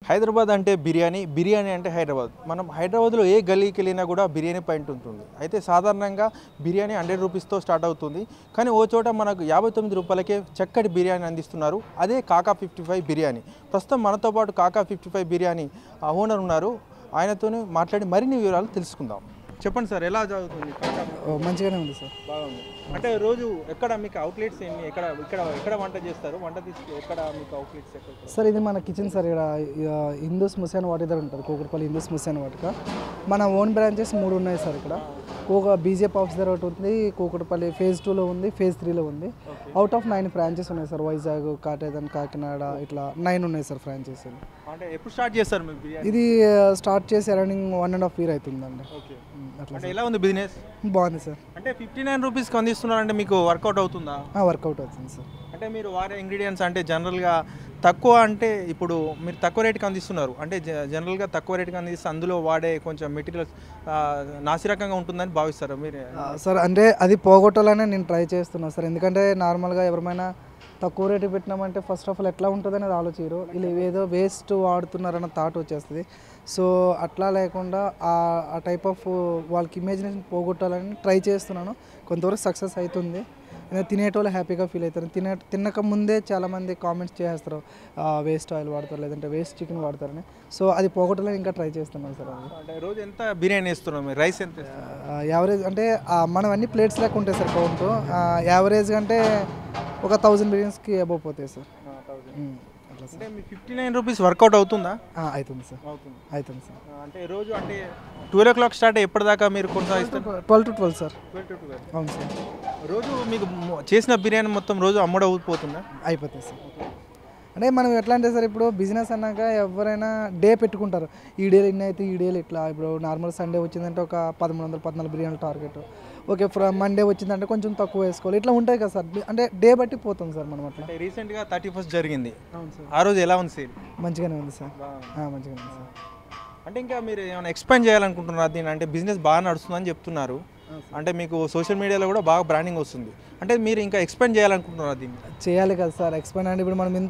హైదరాబాద్ అంటే బిర్యానీ బిర్యానీ అంటే హైదరాబాద్ మనం హైదరాబాద్లో ఏ గల్లీకి వెళ్ళినా కూడా బిర్యానీ పాయింట్ ఉంటుంది అయితే సాధారణంగా బిర్యానీ హండ్రెడ్ రూపీస్తో స్టార్ట్ అవుతుంది కానీ ఓ చోట మనకు యాభై తొమ్మిది రూపాయలకే చక్కటి బిర్యానీ అందిస్తున్నారు అదే కాకా ఫిఫ్టీ ఫైవ్ బిర్యానీ ప్రస్తుతం మనతో పాటు కాకా ఫిఫ్టీ ఫైవ్ బిర్యానీ ఓనర్ ఉన్నారు ఆయనతోనే మాట్లాడి మరిన్ని వివరాలు తెలుసుకుందాం చెప్పండి సార్ ఎలా జరుగుతుంది కాకా ఓ, మంచిగానే ఉంది సార్ బాగుంది అంటే రోజు ఎక్కడ మీకు అవుట్లెట్స్ ఎన్ని ఎక్కడ ఇక్కడ ఎక్కడ వంట చేస్తారు వంట తీసుకు ఎక్కడ మీకు అవుట్లెట్స్ ఎక్కడ సార్ ఇది మన కిచెన్ సార్ ఇక్కడ ఇక హిందూస్ ముసేన్ వాటి దగ్గర ఉంటుంది కూకట్పల్లి హిందూస్ ముసేన్ వాటిక మన ఓన్ బ్రాంచెస్ మూడు ఉన్నాయి సార్ ఇక్కడ ఒక బీజేపీ ఆఫీస్ దగ్గర ఒకటి ఉంది కూకట్పల్లి ఫేజ్ టూలో ఉంది ఫేజ్ త్రీలో ఉంది అవుట్ ఆఫ్ నైన్ బ్రాంచెస్ ఉన్నాయి సార్ వైజాగ్ కాటేదన్ కాకినాడ ఇట్లా నైన్ ఉన్నాయి సార్ ఫ్రాంచైస్ అంటే ఎప్పుడు స్టార్ట్ చేస్తారు మీరు బిర్యానీ ఇది స్టార్ట్ చేసి arounding one and half year అవుతుందండి ఓకే ఉమ్, అట్లా అంటే ఎలా ఉంది బిజినెస్ బాగుంది సార్ అంటే ఫిఫ్టీ నైన్ రూపీస్కి అందిస్తున్నారంటే మీకు వర్కౌట్ అవుతుందా వర్కౌట్ అవుతుంది సార్ అంటే మీరు వాడే ఇంగ్రీడియంట్స్ అంటే జనరల్గా తక్కువ అంటే ఇప్పుడు మీరు తక్కువ రేటుకి అందిస్తున్నారు అంటే జ- జనరల్గా తక్కువ రేటుకి అందిస్తే అందులో వాడే కొంచెం మెటీరియల్స్ నాసిరకంగా ఉంటుందని భావిస్తారు మీరు ఆ, సార్ అంటే అది పోగొట్టాలనే నేను ట్రై చేస్తున్నాను సార్ ఎందుకంటే నార్మల్గా ఎవరైనా తక్కువ రేటు పెట్టినామంటే ఫస్ట్ ఆఫ్ ఆల్ ఎట్లా ఉంటుంది అనేది ఆలోచించరు వీళ్ళు ఏదో వేస్ట్ వాడుతున్నారన్న థాట్ వచ్చేస్తుంది సో అట్లా లేకుండా ఆ ఆ టైప్ ఆఫ్ వాళ్ళకి ఇమేజినేషన్ పోగొట్టాలని ట్రై చేస్తున్నాను కొంతవరకు సక్సెస్ అవుతుంది ఇంకా తినేటోళ్ళు హ్యాపీగా ఫీల్ అవుతారు తినే తినక ముందే చాలామంది కామెంట్స్ చేస్తారు వేస్ట్ ఆయిల్ వాడతారు లేదంటే వేస్ట్ చికెన్ వాడతారని సో అది పోగొట్టాలని ఇంకా ట్రై చేస్తున్నాను సార్ అది అంటే రోజు ఎంత బిర్యానీ ఇస్తున్నాం మీరు రైస్ ఎంత ఇస్తున్నారు? యావరేజ్ అంటే ఆ, మనం అన్ని ప్లేట్స్ లెక్క ఉంటాయి సార్ కౌంట్ యావరేజ్ అంటే ఒక థౌజండ్ బిలియన్స్కి అబౌవ్ పోతాయి సార్ ఉమ్, అట్లా సార్ అంటే మీ ఫిఫ్టీ నైన్ రూపీస్ వర్కౌట్ అవుతుందా ఆ, అవుతుంది సార్ అవుతుంది అవుతుంది సార్ అంటే రోజు అంటే ట్వెల్వ్ ఓ క్లాక్ స్టార్ట్ ఎప్పటిదాకా మీరు కొనసాగిస్తారు twelve to twelve sir twelve to twelve అవును సార్ రోజు మీకు మ- చేసిన బిర్యానీ మొత్తం రోజు అమ్ముడవుతుందా అయిపోతాయి సార్ అంటే మనం ఎట్లా అంటే సార్ ఇప్పుడు బిజినెస్ అన్నాక ఎవరైనా డే పెట్టుకుంటారు ఈ డేలు ఇన్ని అయితే ఈ డేలు ఇట్లా ఇప్పుడు నార్మల్ సండే వచ్చిందంటే ఒక పదమూడు వందలు పద్నాలుగు బిర్యానీ టార్గెట్ ఓకే ఫ్ర మండే వచ్చిందంటే కొంచెం తక్కువ వేసుకోవాలి ఇట్లా ఉంటాయి కదా సార్ అంటే డే బట్టి పోతాం సార్ మనం అట్లా అంటే రీసెంట్గా థర్టీ ఫస్ట్ జరిగింది అవును సార్ ఆ రోజు ఎలా ఉంది సేల్ మంచిగానే ఉంది సార్ ఆ, మంచిగానే ఉంది సార్ అంటే ఇంకా మీరు ఏమైనా ఎక్స్పాండ్ చేయాలనుకుంటున్నారు దీని అంటే బిజినెస్ బాగా నడుస్తుందని చెప్తున్నారు అంటే మీకు సోషల్ మీడియాలో కూడా బాగా బ్రాండింగ్ వస్తుంది అంటే మీరు ఇంకా ఎక్స్పాండ్ చేయాలనుకుంటున్నారు దీన్ని చేయాలి కదా సార్ ఎక్స్పెండ్ అంటే ఇప్పుడు మనం ఇంత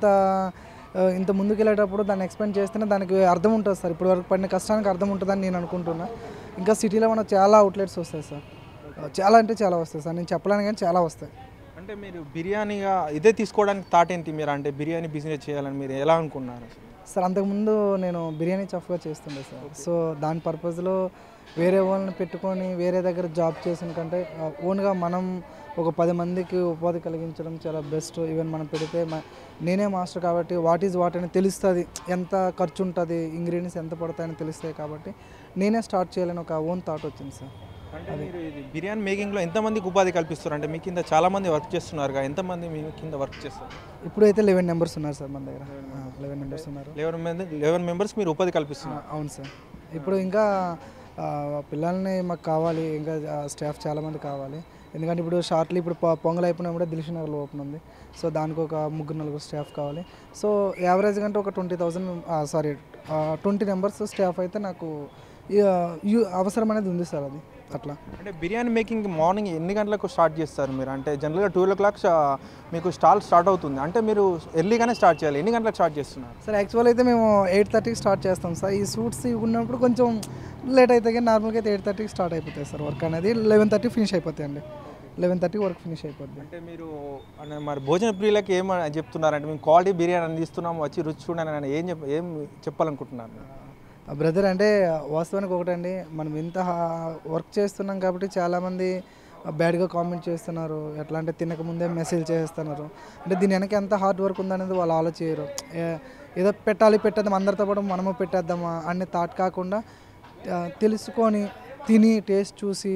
ఆ, ఇంత ముందుకు వెళ్ళేటప్పుడు దాన్ని ఎక్స్పెండ్ చేస్తేనే దానికి అర్థం ఉంటుంది సార్ ఇప్పుడు వరకు పడిన కష్టానికి అర్థం ఉంటుందని నేను అనుకుంటున్నా ఇంకా సిటీలో మనకు చాలా అవుట్లెట్స్ వస్తాయి సార్ చాలా అంటే చాలా వస్తాయి సార్ నేను చెప్పలేను కానీ చాలా వస్తాయి అంటే మీరు బిర్యానీగా ఇదే తీసుకోవడానికి థాట్ ఏంటి మీరు అంటే బిర్యానీ బిజినెస్ చేయాలని మీరు ఎలా అనుకున్నారు సార్ అంతకుముందు నేను బిర్యానీ చఫ్గా చేస్తుండే సార్ సో దాని పర్పస్లో వేరే వాళ్ళని పెట్టుకొని వేరే దగ్గర జాబ్ చేసిన కంటే ఓన్గా మనం ఒక పది మందికి ఉపాధి కలిగించడం చాలా బెస్ట్ ఈవెన్ మనం పెడితే మ- నేనే మాస్టర్ కాబట్టి వాట్ ఈజ్ వాట్ అని తెలుస్తుంది ఎంత ఖర్చు ఉంటుంది ఇంగ్రీడియంట్స్ ఎంత పడతాయని తెలుస్తాయి కాబట్టి నేనే స్టార్ట్ చేయాలని ఒక ఓన్ థాట్ వచ్చింది సార్ అంటే మీరు ఇది బిర్యానీ మేకింగ్లో ఎంతమందికి ఉపాధి కల్పిస్తారు అంటే మీ కింద చాలా మంది వర్క్ చేస్తున్నారుగా ఎంతమంది మీ కింద వర్క్ చేస్తారు ఇప్పుడైతే లెవెన్ నెంబర్స్ ఉన్నారు సార్ మన దగ్గర లెవెన్ నెంబర్స్ ఉన్నారు లెవెన్ మంది లెవెన్ మెంబర్స్ మీరు ఉపాధి కల్పిస్తున్నారు ఆ, అవును సార్ ఇప్పుడు ఇంకా ఆ, పిల్లల్ని మాకు కావాలి ఇంకా స్టాఫ్ చాలామంది కావాలి ఎందుకంటే ఇప్పుడు షార్ట్లీ ఇప్పుడు పొ- పొంగల్ అయిపోయినా కూడా దిల్షు నగర్లో ఓపెన్ ఉంది సో దానికి ఒక ముగ్గురు నలుగురు స్టాఫ్ కావాలి సో యావరేజ్ కంటే ఒక twenty thousand sorry twenty numbers staff అయితే నాకు ఈ, యు- అవసరం అనేది ఉంది సార్ అది అట్లా అంటే బిర్యానీ మేకింగ్ మార్నింగ్ ఎన్ని గంటలకు స్టార్ట్ చేస్తారు మీరు అంటే జనరల్గా ట్వెల్వ్ ఓ క్లాక్ మీకు స్టాల్ స్టార్ట్ అవుతుంది అంటే మీరు ఎర్లీగానే స్టార్ట్ చేయాలి ఎన్ని గంటలకు స్టార్ట్ చేస్తున్నారు సార్ యాక్చువల్ అయితే మేము ఎయిట్ థర్టీకి స్టార్ట్ చేస్తాం సార్ ఈ సూట్స్ ఇవి ఉన్నప్పుడు కొంచెం లేట్ అయితే కానీ నార్మల్గా అయితే ఎయిట్ థర్టీకి స్టార్ట్ అయిపోతాయి సార్ వర్క్ అనేది లెవెన్ థర్టీ ఫినిష్ అయిపోతాయి అండి లెవెన్ థర్టీ వర్క్ ఫినిష్ అయిపోద్ది అంటే మీరు అంటే మరి భోజన ప్రియులకి ఏం చెప్తున్నారంటే మేము క్వాలిటీ బిర్యానీ అందిస్తున్నాం వచ్చి రుచి చూడండి అని ఏం చెప్ ఏం చెప్పాలనుకుంటున్నారు బ్రదర్ అంటే వాస్తవానికి ఒకటండి మనం ఇంత వర్క్ చేస్తున్నాం కాబట్టి చాలామంది బ్యాడ్గా కామెంట్ చేస్తున్నారు ఎట్లా అంటే తినక ముందే మెసేజ్ చేస్తున్నారు అంటే దీని వెనక ఎంత హార్డ్ వర్క్ ఉందనేది వాళ్ళు ఆలోచించరు ఏ- ఏదో పెట్టాలి పెట్టేద్దాం అందరితో పాటు మనము పెట్టేద్దామా అనే థాట్ కాకుండా ఆ, తెలుసుకొని తిని టేస్ట్ చూసి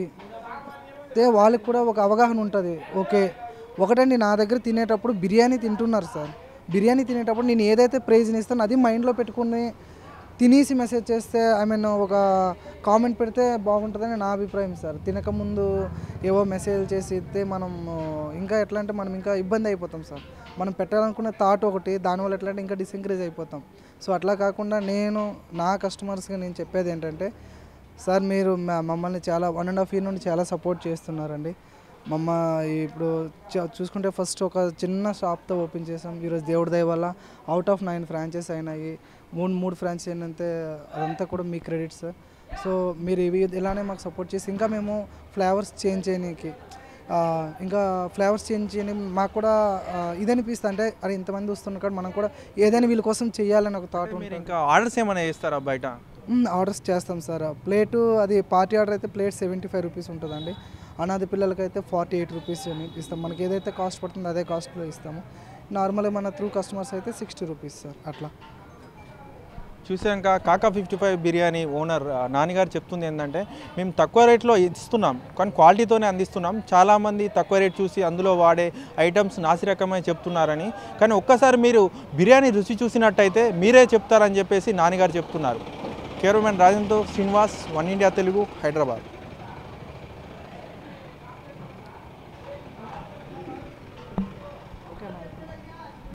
అయితే వాళ్ళకి కూడా ఒక అవగాహన ఉంటుంది ఓకే ఒకటండి నా దగ్గర తినేటప్పుడు బిర్యానీ తింటున్నారు సార్ బిర్యానీ తినేటప్పుడు నేను ఏదైతే ప్రైజ్ని ఇస్తానో అది మైండ్లో పెట్టుకుని తినేసి మెసేజ్ చేస్తే ఐ మీన్ ఒక కామెంట్ పెడితే బాగుంటుందని నా అభిప్రాయం సార్ తినకముందు ఏవో మెసేజ్ చేసి ఇస్తే మనం ఇంకా ఎట్లా అంటే మనం ఇంకా ఇబ్బంది అయిపోతాం సార్ మనం పెట్టాలనుకునే థాట్ ఒకటి దానివల్ల ఎట్లా అంటే ఇంకా డిసెంకరేజ్ అయిపోతాం సో అట్లా కాకుండా నేను నా కస్టమర్స్గా నేను చెప్పేది ఏంటంటే సార్ మీరు మ- మమ్మల్ని చాలా వన్ అండ్ హాఫ్ ఇయర్ నుండి చాలా సపోర్ట్ చేస్తున్నారండి మమ్మ ఇప్పుడు చ- చూసుకుంటే ఫస్ట్ ఒక చిన్న షాప్తో ఓపెన్ చేసాం ఈరోజు దేవుడి దయ వల్ల అవుట్ ఆఫ్ నైన్ ఫ్రాంచైజ్ అయినాయి మూడు మూడు ఫ్రాంచైజీ ఏంటంటే అదంతా కూడా మీ క్రెడిట్ సార్ సో మీరు ఇవి ఇలానే మాకు సపోర్ట్ చేసి ఇంకా మేము ఫ్లేవర్స్ చేంజ్ చేయడానికి ఆ, ఇంకా ఫ్లేవర్స్ చేంజ్ చేయని మాకు కూడా ఆ, ఇది అనిపిస్తుంది అంటే అది ఇంతమంది వస్తున్నారు కాబట్టి మనం కూడా ఏదైనా వీళ్ళ కోసం చేయాలని ఒక థాట్ మీరు ఉంటుంది ఇంకా ఆర్డర్స్ ఏమైనా చేస్తారా బయట మ్మ్, ఆర్డర్స్ చేస్తాం సార్ ప్లేటు అది పార్టీ ఆర్డర్ అయితే ప్లేట్ సెవెంటీ ఫైవ్ రూపీస్ ఉంటుందండి అనాథ పిల్లలకైతే ఫార్టీ ఎయిట్ రూపీస్ అని ఇస్తాం మనకి ఏదైతే కాస్ట్ పడుతుందో అదే కాస్ట్లో ఇస్తాము నార్మల్గా మన త్రూ కస్టమర్స్ అయితే సిక్స్టీ రూపీస్ సార్ అట్లా చూసాక కాకా ఫిఫ్టీ ఫైవ్ బిర్యానీ ఓనర్ ఆ, నాన్నగారు చెప్తుంది ఏంటంటే మేము తక్కువ రేట్లో ఇస్తున్నాం కానీ క్వాలిటీతోనే అందిస్తున్నాం చాలామంది తక్కువ రేట్ చూసి అందులో వాడే ఐటమ్స్ నాసిరకమని చెప్తున్నారని కానీ ఒక్కసారి మీరు బిర్యానీ రుచి చూసినట్టయితే మీరే చెప్తారని చెప్పేసి నాన్నగారు చెప్తున్నారు కెమెరామెన్ రాజంతో శ్రీనివాస్ వన్ ఇండియా తెలుగు హైదరాబాద్